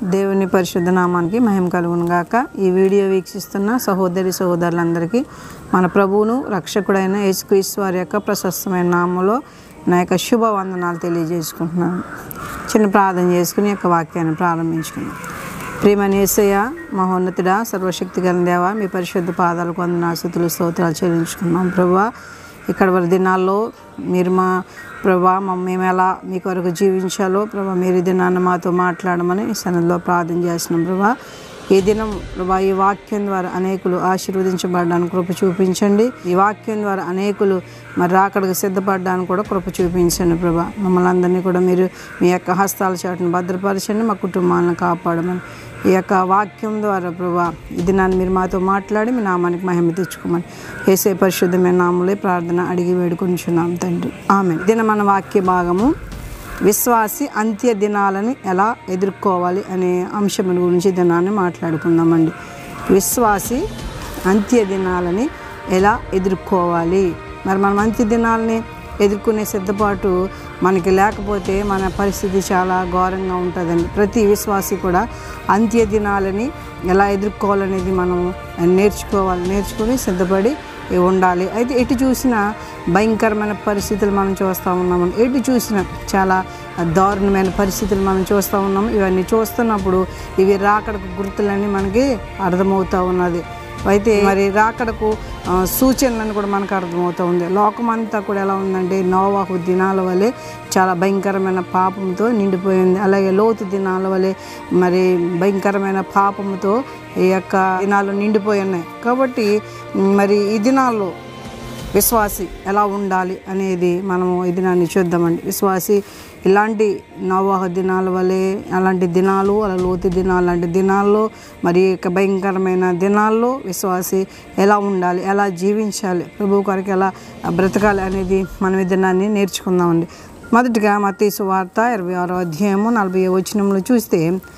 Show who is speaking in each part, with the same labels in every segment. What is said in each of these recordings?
Speaker 1: దేవుని పరిశుద్ధ నామానికి మహిమ కలుగును గాక ఈ వీడియో వీక్షిస్తున్న సహోదరి సహోదరులందరికీ మన ప్రభువును రక్షకుడైన యేసుక్రీస్తు వారి యొక్క ప్రశస్తమైన నామంలో నా యొక్క శుభ వందనాలు తెలియజేసుకుంటున్నాను చిన్న ప్రార్థన చేసుకుని ఈ యొక్క వాక్యాన్ని ప్రారంభించుకున్నాం ప్రియమని యేసయ్య మహోన్నతుడా సర్వశక్తి గల దేవ మీ పరిశుద్ధ పాదాలకు వందనాసుతులు స్తోత్రాలు చెల్లించుకున్నాం ప్రభువా ఇక్కడ వర దినాల్లో మీరు మా ప్రభా మా మేము ఎలా మీ కొరకు జీవించాలో ప్రభా మీరు ఈ దినాన్ని మాతో మాట్లాడమని ఈ సన్నిధిలో ప్రార్థన చేస్తున్నాం ప్రభా ఈ దినం ప్రభా ఈ వాక్యం ద్వారా అనేకులు ఆశీర్వదించబడడానికి కృప చూపించండి ఈ వాక్యం ద్వారా అనేకులు మరి రాకడకు సిద్ధపడడానికి కూడా కృప చూపించండి ప్రభా మమ్మల్ని అందరినీ కూడా మీరు మీ యొక్క హస్తాల చాటును భద్రపరచండి మా కుటుంబాలను కాపాడమని ఈ యొక్క వాక్యం ద్వారా ప్రభా ఈ దినాన్ని మీరు మాతో మాట్లాడి మీ నామానికి మహిమ తెచ్చుకోమని ఏసే పరిశుద్ధమైన నామలే ప్రార్థన అడిగి వేడుకొనిచున్నాం తండ్రి ఆమె దిన మన వాక్య భాగము విశ్వాసి అంత్య దినాలని ఎలా ఎదుర్కోవాలి అనే అంశం గురించి ఈ దినాన్ని మాట్లాడుకుందామండి విశ్వాసి అంత్య దినాలని ఎలా ఎదుర్కోవాలి మరి మనం అంత్య దినాలని ఎదుర్కొనే సిద్ధపాటు మనకి లేకపోతే మన పరిస్థితి చాలా ఘోరంగా ఉంటుందండి ప్రతి విశ్వాసి కూడా అంత్య దినాలని ఎలా ఎదుర్కోవాలనేది మనం నేర్చుకోవాలి నేర్చుకుని సిద్ధపడి ఉండాలి అయితే ఎటు చూసినా భయంకరమైన పరిస్థితులు మనం చూస్తూ ఉన్నాము ఎటు చూసినా చాలా దారుణమైన పరిస్థితులు మనం చూస్తూ ఉన్నాము ఇవన్నీ చూస్తున్నప్పుడు ఇవి రాకడకు గుర్తులన్నీ మనకి అర్థమవుతూ ఉన్నది అయితే మరి రాకడకు ఆ, సూచనలను కూడా మనకు అర్థమవుతూ ఉంది లోకమంతా కూడా ఎలా ఉందంటే నోవాహు దినాల వలె చాలా భయంకరమైన పాపంతో నిండిపోయింది అలాగే లోతు దినాల వలె మరి భయంకరమైన పాపంతో ఈ యొక్క దినాలు నిండిపోయి ఉన్నాయి కాబట్టి మరి ఈ దినాల్లో విశ్వాసి ఎలా ఉండాలి అనేది మనము ఈ దినాన్ని చూద్దామండి విశ్వాసి ఇలాంటి నవాహ దినాల వలె అలాంటి దినాలు అలా లోతు దినాలు లాంటి దినాల్లో మరి ఈ యొక్క భయంకరమైన దినాల్లో విశ్వాసి ఎలా ఉండాలి ఎలా జీవించాలి ప్రభు కొరకు ఎలా బ్రతకాలి అనేది మనం ఈ దినాన్ని నేర్చుకుందామండి మొదటిగా మతీసు వార్త ఇరవై ఆరో అధ్యాయము నలభై వచనంలో చూస్తే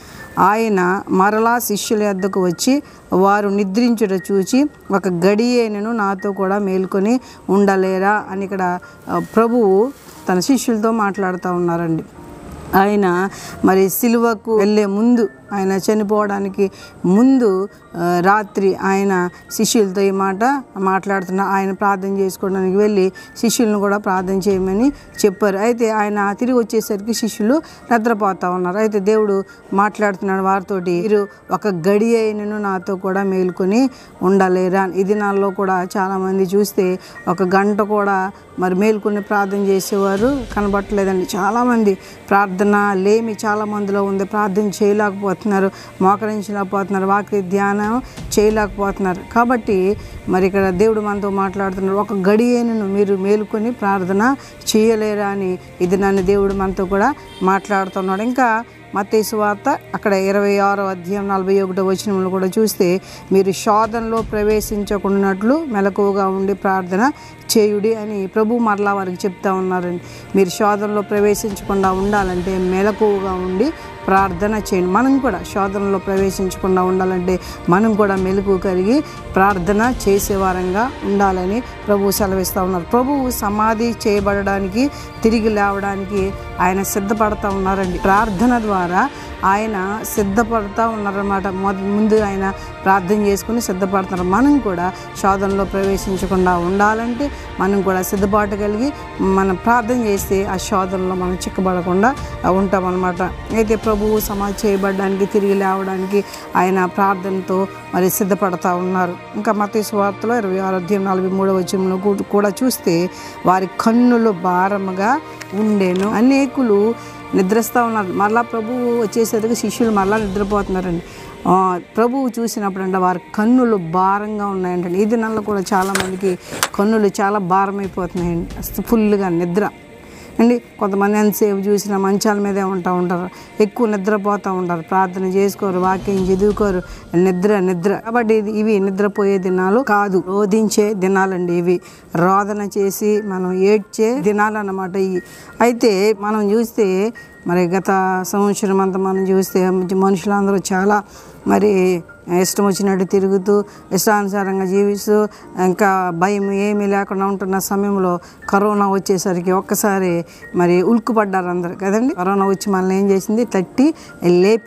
Speaker 1: ఆయన మరలా శిష్యుల యొద్దకు వచ్చి వారు నిద్రించుట చూచి ఒక గడియేనను నాతో కూడా మేల్కొని ఉండలేరా అని ఇక్కడ ఆ, ప్రభువు తన శిష్యులతో మాట్లాడుతూ ఉన్నారండి ఆయన మరి సిలువకు వెళ్ళే ముందు ఆయన చనిపోవడానికి ముందు ఆ, రాత్రి ఆయన శిష్యులతో ఈ మాట మాట్లాడుతున్న ఆయన ప్రార్థన చేసుకోవడానికి వెళ్ళి శిష్యులను కూడా ప్రార్థన చేయమని చెప్పారు అయితే ఆయన తిరిగి వచ్చేసరికి శిష్యులు నిద్రపోతా ఉన్నారు అయితే దేవుడు మాట్లాడుతున్నాడు వారితోటి మీరు ఒక గడి అయినను నాతో కూడా మేలుకొని ఉండలేరా ఈ దినాల్లో కూడా చాలామంది చూస్తే ఒక గంట కూడా మరి మేల్కొని ప్రార్థన చేసేవారు కనబట్టలేదండి చాలామంది ప్రార్థన లేమి చాలా మందిలో ఉంది ప్రార్థన చేయలేకపోతున్నారు మోకరించలేకపోతున్నారు వాక్య ధ్యానం చేయలేకపోతున్నారు కాబట్టి మరి ఇక్కడ దేవుడు మనతో మాట్లాడుతున్నారు ఒక గడియను మీరు మేలుకొని ప్రార్థన చేయలేరా అని ఇది నన్ను దేవుడు మనతో కూడా మాట్లాడుతున్నాడు ఇంకా మత్తేసు వార్త అక్కడ ఇరవై ఆరో అధ్యాయం నలభై ఒకటో వచనంలో కూడా చూస్తే మీరు శోధనలో ప్రవేశించకున్నట్లు మెలకువగా ఉండి ప్రార్థన చేయుడి అని ప్రభు మరలా వారికి చెప్తా ఉన్నారండి మీరు శోధనలో ప్రవేశించకుండా ఉండాలంటే మెలకువగా ఉండి ప్రార్థన చేయండి మనం కూడా శోధనలో ప్రవేశించకుండా ఉండాలంటే మనం కూడా మెలకు కలిగి ప్రార్థన చేసేవారంగా ఉండాలని ప్రభువు సెలవిస్తూ ఉన్నారు ప్రభువు సమాధి చేయబడడానికి తిరిగి లేవడానికి ఆయన సిద్ధపడతా ఉన్నారండి ప్రార్థన ద్వారా ఆయన సిద్ధపడతా ఉన్నారన్నమాట మొద ముందు ఆయన ప్రార్థన చేసుకుని సిద్ధపడుతున్నారు మనం కూడా శోధనలో ప్రవేశించకుండా ఉండాలంటే మనం కూడా సిద్ధపాటు కలిగి మనం ప్రార్థన చేస్తే ఆ శోధనలో మనం చిక్కబడకుండా ఉంటామన్నమాట అయితే ప్రభువు సమాధి చేయబడడానికి తిరిగి లేవడానికి ఆయన ప్రార్థనతో మరి సిద్ధపడతా ఉన్నారు ఇంకా మత వార్తలో ఇరవై ఆరోగ్యం నలభై మూడవ వచనంలో కూ- కూడా చూస్తే వారి కన్నులు భారముగా ఉండేను అనేకులు నిద్రిస్తూ ఉన్నారు మరలా ప్రభువు వచ్చేసరికి శిష్యులు మరలా నిద్రపోతున్నారండి ఆ, ప్రభువు చూసినప్పుడు అంటే వారి కన్నులు భారంగా ఉన్నాయంటండి ఈ దినాల్లో కూడా చాలామందికి కన్నులు చాలా భారం అయిపోతున్నాయండి అసలు ఫుల్గా నిద్ర అండి కొంతమంది ఎంతసేపు చూసినా మంచాల మీదే ఉంటా ఉంటారు ఎక్కువ నిద్రపోతూ ఉంటారు ప్రార్థన చేసుకోరు వాక్యం చదువుకోరు నిద్ర నిద్ర కాబట్టి ఇది ఇవి నిద్రపోయే దినాలు కాదు రోధించే దినాలండి ఇవి రోదన చేసి మనం ఏడ్చే దినాలు అన్నమాట ఇవి అయితే మనం చూస్తే మరి గత సంవత్సరం అంతా మనం చూస్తే మనుషులందరూ చాలా మరి ఇష్టం వచ్చినట్టు తిరుగుతూ ఇష్టానుసారంగా జీవిస్తూ ఇంకా భయం ఏమీ లేకుండా ఉంటున్న సమయంలో కరోనా వచ్చేసరికి ఒక్కసారి మరి ఉల్కుపడ్డారు అందరు కదండి కరోనా వచ్చి మనల్ని ఏం చేసింది తట్టి లేపింది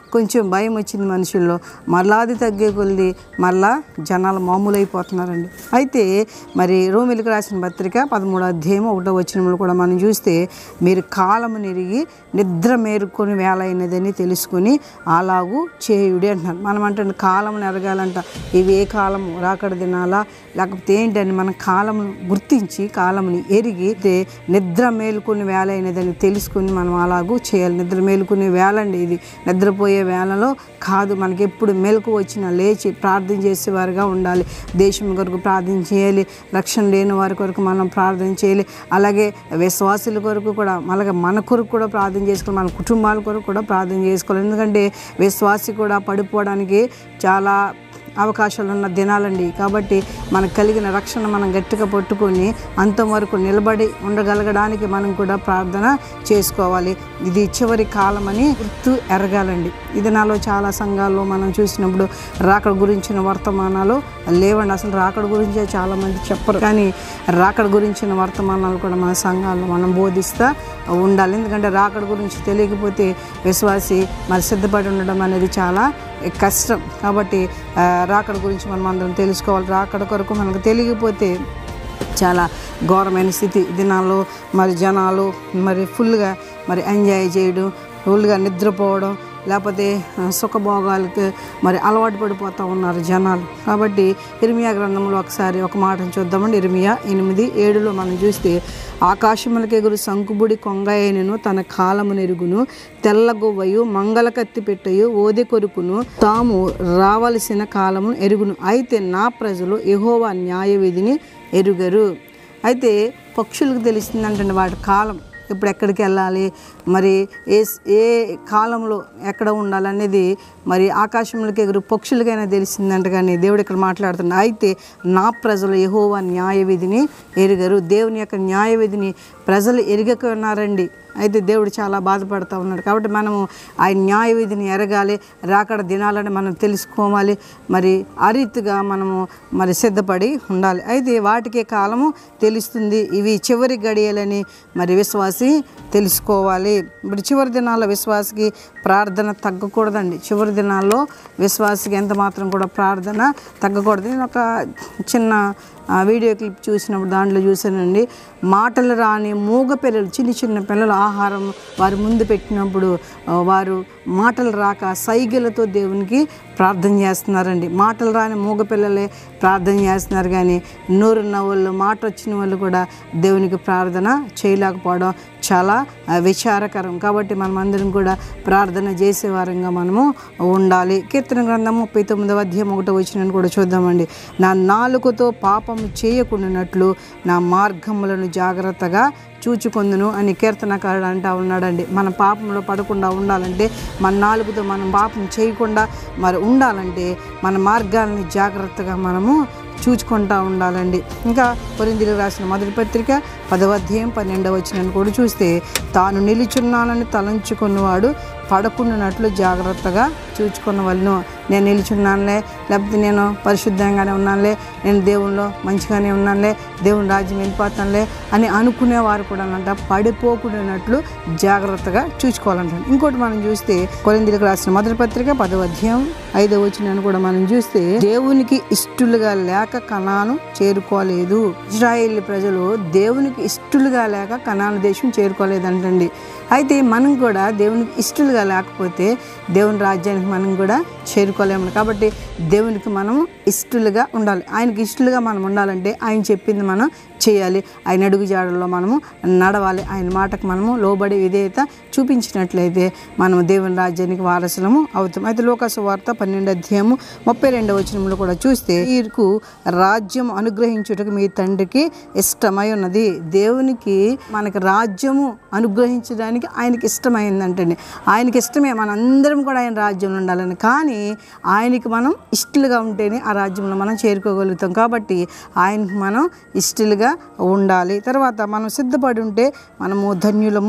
Speaker 1: కొంచెం భయం వచ్చింది మనుషుల్లో మరలా అది తగ్గే కొలిది మరలా జనాలు మామూలు అయిపోతున్నారండి అయితే మరి రోమిలకు రాసిన పత్రిక పదమూడో అధ్యాయం ఒకటో వచనంలో కూడా మనం చూస్తే మీరు కాలము నెరిగి నిద్ర మేరుకొని వేళ అయినదని తెలుసుకుని అలాగూ చేయుడి అంటున్నారు మనం అంటే కాలం ఎరగాలంట ఇవి ఏ కాలము రాకడ దినాలా లేకపోతే ఏంటని మన కాలమును గుర్తించి కాలముని ఎరిగి తే నిద్ర మేలుకుని వేళ అయినదని తెలుసుకుని మనం అలాగూ చేయాలి నిద్ర మేలుకునే వేళ అండి ఇది నిద్రపోయే వేళలో కాదు మనకి ఎప్పుడు మెలకు వచ్చినా లేచి ప్రార్థన చేసేవారుగా ఉండాలి దేశం కొరకు ప్రార్థన చేయాలి రక్షణ లేని వారి కొరకు మనం ప్రార్థన చేయాలి అలాగే విశ్వాసుల కొరకు కూడా అలాగే మన కొరకు కూడా ప్రార్థన చేసుకోవాలి మన కుటుంబాల కొరకు కూడా ప్రార్థన చేసుకోవాలి ఎందుకంటే విశ్వాసి కూడా పడిపోవడానికి చాలా అవకాశాలు ఉన్న దినాలండి కాబట్టి మనకు కలిగిన రక్షణ మనం గట్టిగా పట్టుకొని అంతవరకు నిలబడి ఉండగలగడానికి మనం కూడా ప్రార్థన చేసుకోవాలి ఇది చివరి కాలం అని గుర్తు ఎరగాలండి ఇది నాలో చాలా సంఘాల్లో మనం చూసినప్పుడు రాకడ గురించిన వర్తమానాలు లేవండి అసలు రాకడ గురించే చాలామంది చెప్పరు కానీ రాకడ గురించిన వర్తమానాలు కూడా మన సంఘాల్లో మనం బోధిస్తూ ఉండాలి ఎందుకంటే రాకడ గురించి తెలియకపోతే విశ్వాసి మరి సిద్ధపడి ఉండడం అనేది చాలా కష్టం కాబట్టి ఆ, రాకడ గురించి మనం అందరం తెలుసుకోవాలి రాకడ కొరకు మనకు తెలియకపోతే చాలా ఘోరమైన స్థితి దినాల్లో మరి జనాలు మరి ఫుల్గా మరి ఎంజాయ్ చేయడం ఫుల్గా నిద్రపోవడం లేకపోతే ఆ, సుఖభోగాలకి మరి అలవాటు పడిపోతూ ఉన్నారు జనాలు కాబట్టి ఇర్మియా గ్రంథంలో ఒకసారి ఒక మాటను చూద్దామండి ఇర్మియా ఎనిమిది ఏడులో మనం చూస్తే ఆకాశములకి ఎగురు సంకుబుడి కొంగయనను తన కాలము నెరుగును తెల్లగొవ్వయు మంగళ కత్తి పెట్టయు ఓదె కొరుకును తాము రావలసిన కాలము ఎరుగును అయితే నా ప్రజలు యెహోవా న్యాయ విధిని ఎరుగరు అయితే పక్షులకు తెలిసిందంటే వాటి కాలం ఇప్పుడు ఎక్కడికి వెళ్ళాలి మరి ఏ ఏ కాలంలో ఎక్కడ ఉండాలనేది మరి ఆకాశంలోకి ఎగురు పక్షులకైనా తెలిసిందంట కానీ దేవుడు ఇక్కడ మాట్లాడుతున్నాడు అయితే నా ప్రజలు యెహోవా న్యాయ విధిని ఎరుగరు దేవుని యొక్క న్యాయ విధిని ప్రజలు ఎరగక ఉన్నారండి అయితే దేవుడు చాలా బాధపడుతూ ఉన్నాడు కాబట్టి మనము ఆయన న్యాయ విధిని ఎరగాలి రాకడ దినాలని మనం తెలుసుకోవాలి మరి ఆ రీతిగా మనము మరి సిద్ధపడి ఉండాలి అయితే వాటికి కాలము తెలుస్తుంది ఇవి చివరి గడియలని మరి విశ్వాసి తెలుసుకోవాలి ఇప్పుడు చివరి దినాల్లో విశ్వాసికి ప్రార్థన తగ్గకూడదండి చివరి దినాల్లో విశ్వాసికి ఎంత మాత్రం కూడా ప్రార్థన తగ్గకూడదు నేను ఒక చిన్న ఆ వీడియో క్లిప్ చూసినప్పుడు దాంట్లో చూశానండి మాటలు రాని మూగ పిల్లలు చిన్న చిన్న పిల్లలు ఆహారం వారి ముందు పెట్టినప్పుడు ఆ, వారు మాటలు రాక సైగలతో దేవునికి ప్రార్థన చేస్తున్నారండి మాటలు రాని మూగ పిల్లలే ప్రార్థన చేస్తున్నారు కానీ నోరున్న వాళ్ళు మాట వచ్చిన వాళ్ళు కూడా దేవునికి ప్రార్థన చేయలేకపోవడం చాలా ఆ, విచారకరం కాబట్టి మనం అందరం కూడా ప్రార్థన చేసేవారంగా మనము ఉండాలి కీర్తన గ్రంథం ముప్పై తొమ్మిదవ అధ్యాయం ఒకటో వచ్చిన కూడా చూద్దామండి నా నాలుకతో పాపము చేయకుండానట్లు నా మార్గములను జాగ్రత్తగా చూచుకొందును అని కీర్తనకారుడు అంటా ఉన్నాడండి మన పాపంలో పడకుండా ఉండాలంటే మన నాలుగుతో మనం పాపం చేయకుండా మరి ఉండాలంటే మన మార్గాలని జాగ్రత్తగా మనము చూచుకుంటా ఉండాలండి ఇంకా కొరిందులు రాసిన మొదటి పత్రిక పదవ అధ్యాయం పన్నెండవ వచ్చిన కూడా చూస్తే తాను నిలుచున్నానని తలంచుకున్నవాడు పడకుండానట్లు జాగ్రత్తగా చూచుకున్న వాళ్ళను నేను నిలుచున్నానులే లేకపోతే నేను పరిశుద్ధంగానే ఉన్నానులే నేను దేవునిలో మంచిగానే ఉన్నానులే దేవుని రాజ్యం వెళ్ళిపోతానులే అని అనుకునేవారు కూడా అంట పడిపోకుండానట్లు జాగ్రత్తగా చూసుకోవాలంటారు ఇంకోటి మనం చూస్తే కొరిందులకు రాసిన మొదటి పత్రిక పదవ అధ్యాయం ఐదవ వచ్చిన కూడా మనం చూస్తే దేవునికి ఇష్టలుగా లేక కణాను చేరుకోలేదు ఇజ్రాయేల్ ప్రజలు దేవునికి ఇష్టలుగా లేక కణాను దేశం చేరుకోలేదంటండి అయితే మనం కూడా దేవునికి ఇష్టలుగా లేకపోతే దేవుని రాజ్యానికి మనం కూడా చేరుకోలేము కాబట్టి దేవునికి మనం ఇష్టలుగా ఉండాలి ఆయనకి ఇష్టలుగా మనం ఉండాలంటే ఆయన చెప్పింది మనం చేయాలి ఆయన అడుగు జాడల్లో మనము నడవాలి ఆయన మాటకు మనము లోబడి విధేయత చూపించినట్లయితే మనము దేవుని రాజ్యానికి వారసులము అవుతాం అయితే లోకాసు వార్త పన్నెండు అధ్యాయము ముప్పై రెండవ వచనంలో కూడా చూస్తే వీరికి రాజ్యం అనుగ్రహించుటకు మీ తండ్రికి ఇష్టమై ఉన్నది దేవునికి మనకి రాజ్యము అనుగ్రహించడానికి ఆయనకి ఇష్టమైందంటండి ఆయనకి ఇష్టమే మనందరం కూడా ఆయన రాజ్యంలో ఉండాలని కానీ ఆయనకి మనం ఇష్టలుగా ఉంటేనే ఆ రాజ్యంలో మనం చేరుకోగలుగుతాం కాబట్టి ఆయనకి మనం ఇష్టలుగా ఉండాలి తర్వాత మనం సిద్ధపడి ఉంటే మనము ధన్యులము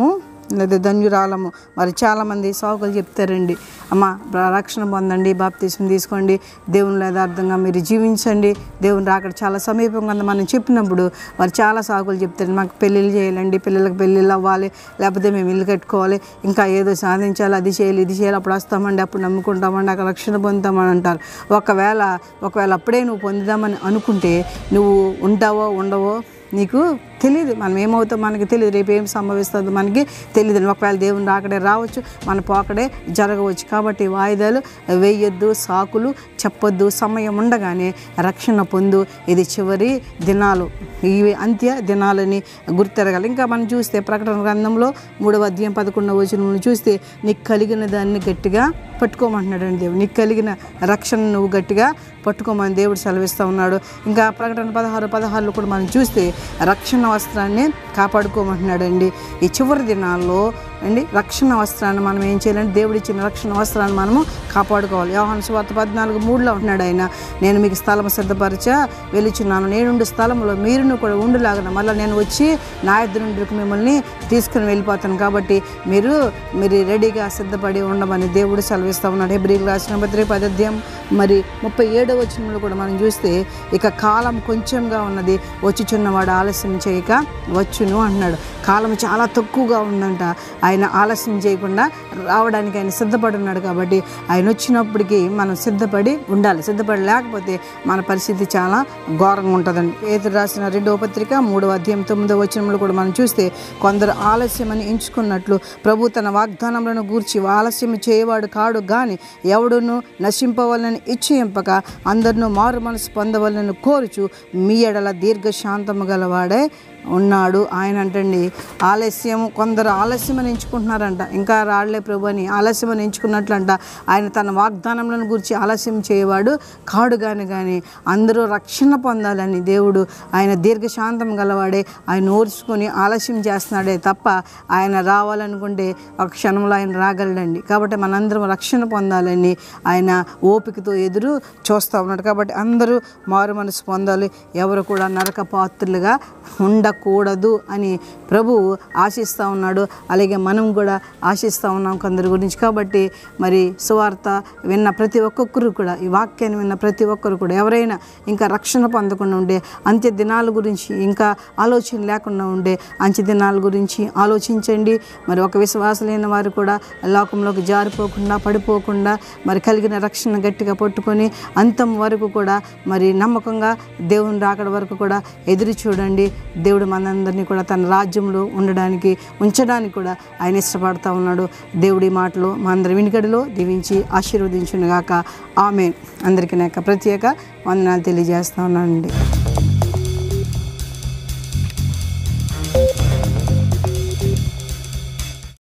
Speaker 1: లేదా ధన్యురాలము మరి చాలామంది సాకులు చెప్తారండి అమ్మ ర- రక్షణ పొందండి బాప్తీసం తీసుకోండి దేవుని యథార్థంగా మీరు జీవించండి దేవుని రాకడ చాలా సమీపంగా ఉంది మనం చెప్పినప్పుడు వారు చాలా సాకులు చెప్తారు మాకు పెళ్ళిళ్ళు చేయాలండి పిల్లలకు పెళ్ళిళ్ళు అవ్వాలి లేకపోతే మేము ఇల్లు కట్టుకోవాలి ఇంకా ఏదో సాధించాలి అది చేయాలి ఇది చేయాలి అప్పుడు వస్తామండి అప్పుడు నమ్ముకుంటామండి అక్కడ రక్షణ పొందుతామని అంటారు ఒకవేళ ఒకవేళ అప్పుడే నువ్వు పొందుదామని అనుకుంటే నువ్వు ఉంటావో ఉండవో నీకు తెలియదు మనం ఏమవుతాం మనకి తెలియదు రేపు ఏం సంభవిస్తుందో మనకి తెలియదు ఒకవేళ దేవుని రాకడే రావచ్చు మన పోకడే జరగవచ్చు కాబట్టి వాయిదాలు వేయొద్దు సాకులు చెప్పొద్దు సమయం ఉండగానే రక్షణ పొందు ఇది చివరి దినాలు ఇవి అంత్య దినాలని గుర్తెరగాలి ఇంకా మనం చూస్తే ప్రకటన గ్రంథంలో మూడవ అధ్యాయం పదకొండవ వచనంలో చూస్తే నీకు కలిగిన దాన్ని గట్టిగా పట్టుకోమంటున్నాడు దేవుడు నీకు కలిగిన రక్షణ నువ్వు గట్టిగా పట్టుకోమని దేవుడు సెలవిస్తూ ఉన్నాడు ఇంకా ప్రకటన పదహారు పదహారులో కూడా మనం చూస్తే రక్షణ వస్త్రాన్ని కాపాడుకోమంటున్నాడు అండి ఈ చివరి దినాల్లో అండి రక్షణ వస్త్రాన్ని మనం ఏం చేయాలంటే దేవుడు ఇచ్చిన రక్షణ వస్త్రాన్ని మనము కాపాడుకోవాలి యోహాను సువార్త పద్నాలుగు మూడులో ఉంటున్నాడు ఆయన నేను మీకు స్థలం సిద్ధపరచ వెలుచున్నాను నేనుండు స్థలంలో మీరును కూడా ఉండులాగా మళ్ళీ నేను వచ్చి నా ఇద్దరు నుండి మిమ్మల్ని తీసుకుని వెళ్ళిపోతాను కాబట్టి మీరు మీరు రెడీగా సిద్ధపడి ఉండమని దేవుడు సెలవిస్తూ ఉన్నాడు హెబ్రిల్ రాసిన పత్రిక పదధ్యం మరి ముప్పై ఏడవ వచనంలో కూడా మనం చూస్తే ఇక కాలం కొంచెంగా ఉన్నది వచ్చుచున్నవాడు ఆలస్యం చేయక వచ్చును అన్నాడు కాలం చాలా తక్కువగా ఉందంట ఆయన ఆలస్యం చేయకుండా రావడానికి ఆయన సిద్ధపడి ఉన్నాడు కాబట్టి ఆయన వచ్చినప్పటికీ మనం సిద్ధపడి ఉండాలి సిద్ధపడి లేకపోతే మన పరిస్థితి చాలా ఘోరంగా ఉంటుందండి పేదరు రాసిన రెండవ పత్రిక మూడవ అధ్యాయం తొమ్మిదవ వచనంలో కూడా మనం చూస్తే కొందరు ఆలస్యమని ఎంచుకున్నట్లు ప్రభు తన వాగ్దానములను గూర్చి ఆలస్యం చేయవాడు కాడు గాని ఎవడును నశింపవలని ఇచ్చేయింపక అందరినూ మారు మనసు పొందవలని కోరుచు మీ ఎడల దీర్ఘశాంతము గలవాడే ఉన్నాడు ఆయన అంటండి ఆలస్యం కొందరు ఆలస్యం అని ఎంచుకుంటున్నారంట ఇంకా రాళ్లే ప్రభు అని ఆలస్యం అని ఎంచుకున్నట్లంట ఆయన తన వాగ్దానములను గురించి ఆలస్యం చేయవాడు కాడు కాని కానీ అందరూ రక్షణ పొందాలని దేవుడు ఆయన దీర్ఘశాంతం గలవాడే ఆయన ఓర్చుకొని ఆలస్యం చేస్తున్నాడే తప్ప ఆయన రావాలనుకుంటే ఒక క్షణంలో ఆయన రాగలడండి కాబట్టి మనందరం రక్షణ పొందాలని ఆయన ఓపికతో ఎదురు చూస్తూ ఉన్నాడు కాబట్టి అందరూ మారు మనసు పొందాలి ఎవరు కూడా నరక పాత్రులుగా ఉండకూడదు అని ప్రభువు ఆశిస్తూ ఉన్నాడు అలాగే మనం కూడా ఆశిస్తూ ఉన్నాం కొందరి గురించి కాబట్టి మరి సువార్త విన్న ప్రతి ఒక్కొక్కరు కూడా ఈ వాక్యాన్ని విన్న ప్రతి ఒక్కరు కూడా ఎవరైనా ఇంకా రక్షణ పొందకుండా ఉండే అంత్య దినాల గురించి ఇంకా ఆలోచన లేకుండా ఉండే అంత్య దినాల గురించి ఆలోచించండి మరి ఒక విశ్వాసలైన వారు కూడా లోకంలోకి జారిపోకుండా పడిపోకుండా మరి కలిగిన రక్షణ గట్టిగా పట్టుకొని అంతం వరకు కూడా మరి నమ్మకంగా దేవుని రాకడ వరకు కూడా ఎదురు చూడండి దేవుడు మనందరినీ కూడా తన రాజ్యంలో ఉండడానికి ఉంచడానికి కూడా ఆయన ఇష్టపడతా ఉన్నాడు దేవుడి మాటలు మా అందరి వినికడిలో దీవించి ఆశీర్వదించునుగాక ఆమె అందరికీ నా యొక్క ప్రత్యేక వందనాలు తెలియజేస్తా ఉన్నానండి